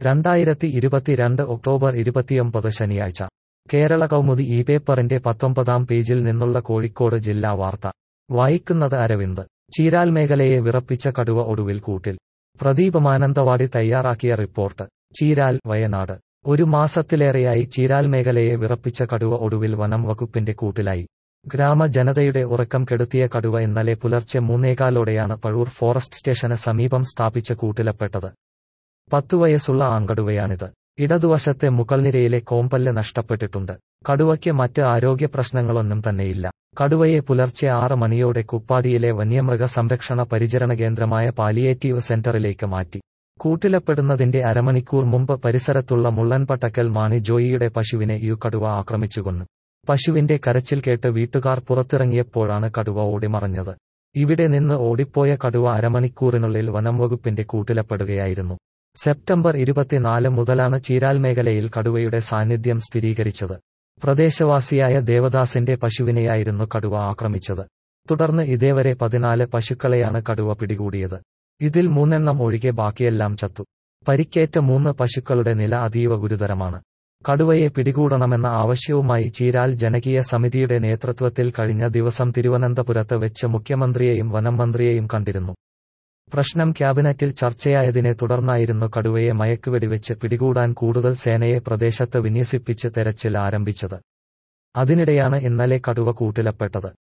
രണ്ടായിരത്തി ഇരുപത്തിരണ്ട് ഒക്ടോബർ ഇരുപത്തിയൊമ്പത് ശനിയാഴ്ച കേരള കൗമുദി ഈ പേപ്പറിന്റെ പത്തൊമ്പതാം പേജിൽ നിന്നുള്ള കോഴിക്കോട് ജില്ലാ വാർത്ത വായിക്കുന്നത് അരവിന്ദ് ചീരാൽ മേഖലയെ വിറപ്പിച്ച കടുവ ഒടുവിൽ കൂട്ടിൽ പ്രദീപ് മാനന്തവാടി തയ്യാറാക്കിയ റിപ്പോർട്ട് ചീരാൽ വയനാട് ഒരു മാസത്തിലേറെയായി ചീരാൽ മേഖലയെ വിറപ്പിച്ച കടുവ ഒടുവിൽ വനം വകുപ്പിന്റെ കൂട്ടിലായി ഗ്രാമജനതയുടെ ഉറക്കം കെടുത്തിയ കടുവ ഇന്നലെ പുലർച്ചെ മൂന്നേകാലോടെയാണ് പഴൂർ ഫോറസ്റ്റ് സ്റ്റേഷന് സമീപം സ്ഥാപിച്ച കൂട്ടിലപ്പെട്ടത് പത്തു വയസ്സുള്ള ആൺകടുവയാണിത് ഇടതുവശത്തെ മുകൾനിരയിലെ കോമ്പല്ല് നഷ്ടപ്പെട്ടിട്ടുണ്ട് കടുവയ്ക്ക് മറ്റ് ആരോഗ്യ പ്രശ്നങ്ങളൊന്നും തന്നെയില്ല കടുവയെ പുലർച്ചെ ആറ് മണിയോടെ കുപ്പാടിയിലെ വന്യമൃഗ സംരക്ഷണ പരിചരണ കേന്ദ്രമായ പാലിയേറ്റീവ് സെന്ററിലേക്ക് മാറ്റി കൂട്ടിലപ്പെടുന്നതിന്റെ അരമണിക്കൂർ മുമ്പ് പരിസരത്തുള്ള മുള്ളൻപട്ടക്കൽ മാണി ജോയിയുടെ പശുവിനെ യു കടുവ ആക്രമിച്ചു കൊന്നു പശുവിന്റെ കരച്ചിൽ കേട്ട് വീട്ടുകാർ പുറത്തിറങ്ങിയപ്പോഴാണ് കടുവ ഓടിമറഞ്ഞത് ഇവിടെ നിന്ന് ഓടിപ്പോയ കടുവ അരമണിക്കൂറിനുള്ളിൽ വനം വകുപ്പിന്റെ കൂട്ടിലപ്പെടുകയായിരുന്നു സെപ്റ്റംബർ ഇരുപത്തിനാല് മുതലാണ് ചീരാൽ മേഖലയിൽ കടുവയുടെ സാന്നിധ്യം സ്ഥിരീകരിച്ചത് പ്രദേശവാസിയായ ദേവദാസിന്റെ പശുവിനെയായിരുന്നു കടുവ ആക്രമിച്ചത് തുടർന്ന് ഇതേവരെ പതിനാല് പശുക്കളെയാണ് കടുവ പിടികൂടിയത് ഇതിൽ മൂന്നെണ്ണം ഒഴികെ ബാക്കിയെല്ലാം ചത്തു പരിക്കേറ്റ മൂന്ന് പശുക്കളുടെ നില അതീവ ഗുരുതരമാണ് കടുവയെ പിടികൂടണമെന്ന ആവശ്യവുമായി ചീരാൽ ജനകീയ സമിതിയുടെ നേതൃത്വത്തിൽ കഴിഞ്ഞ ദിവസം തിരുവനന്തപുരത്ത് വെച്ച് മുഖ്യമന്ത്രിയെയും വനം മന്ത്രിയെയും കണ്ടിരുന്നു പ്രശ്നം ക്യാബിനറ്റിൽ ചർച്ചയായതിനെ തുടർന്നായിരുന്നു കടുവയെ മയക്കുവെടിവെച്ച് പിടികൂടാൻ കൂടുതൽ സേനയെ പ്രദേശത്ത് വിന്യസിപ്പിച്ച് തെരച്ചിൽ ആരംഭിച്ചത് അതിനിടെയാണ് ഇന്നലെ കടുവ കൂട്ടിലപ്പെട്ടത്